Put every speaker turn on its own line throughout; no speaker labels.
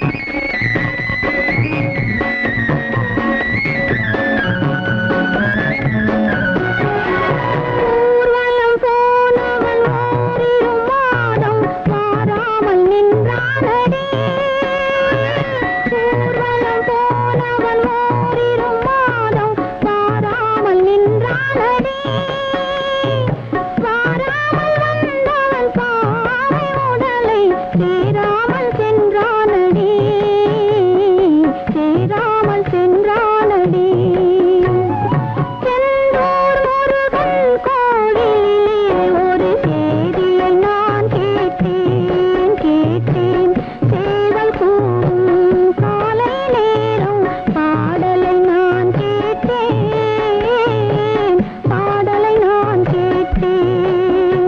ஊர்வலம் போனவன் ஓரிரு மாதம் மாறாமல் நின்றானடி ஊர்வலம் போனவன் ஓரிரு மாதம் மாறாமல் நின்றானடி வாராமல் வந்தவன் பாவை உடலை சேராமல் சென்றானடி சேராமல் சென்றானடி செந்தூர் முருகன் கோவிலிலே ஒரு செய்தியை நான் கேட்டேன் கேட்டேன் சேவல் கூவும் காலை நேரம் பாடலை நான் கேட்டேன் பாடலை நான் கேட்டேன்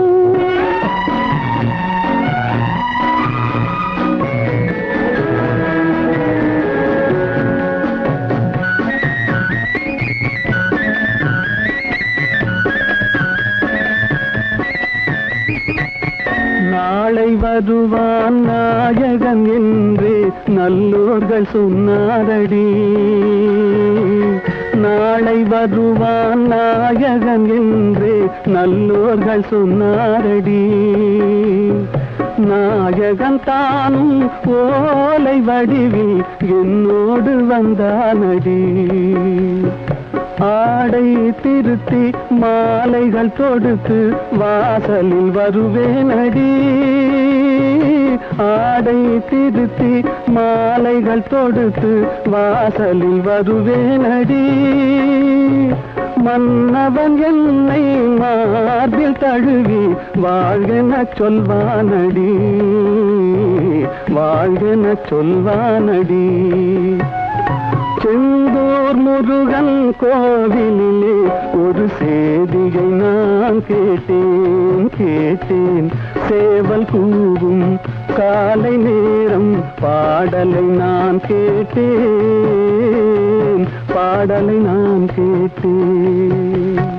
நாளை வருவான் நாயகன் என்று நல்லோர்கள் சொன்னாரடி நாளை வருவான் நாயகன் என்று நல்லோர்கள் சொன்னாரடி நாயகன் தானும் ஓலை வடிவில் என்னோடு வந்தானடி ஆடை திருத்தி மாலைகள் தொடுத்து வாசலில் வருவேனடி ஆடை திருத்தி மாலைகள் தொடுத்து வாசலில் வருவேனடி மன்னவன் என்னை மார்பில் தழுவி வாழ்கென சொல்வானடி வாழ்கென சொல்வானடி செந்தூர் முருகன் கோவிலிலே ஒரு செய்தியை நான் கேட்டேன் கேட்டேன் சேவல் கூவும் காலை நேரம் பாடலை நான் கேட்டேன் பாடலை நான் கேட்டேன்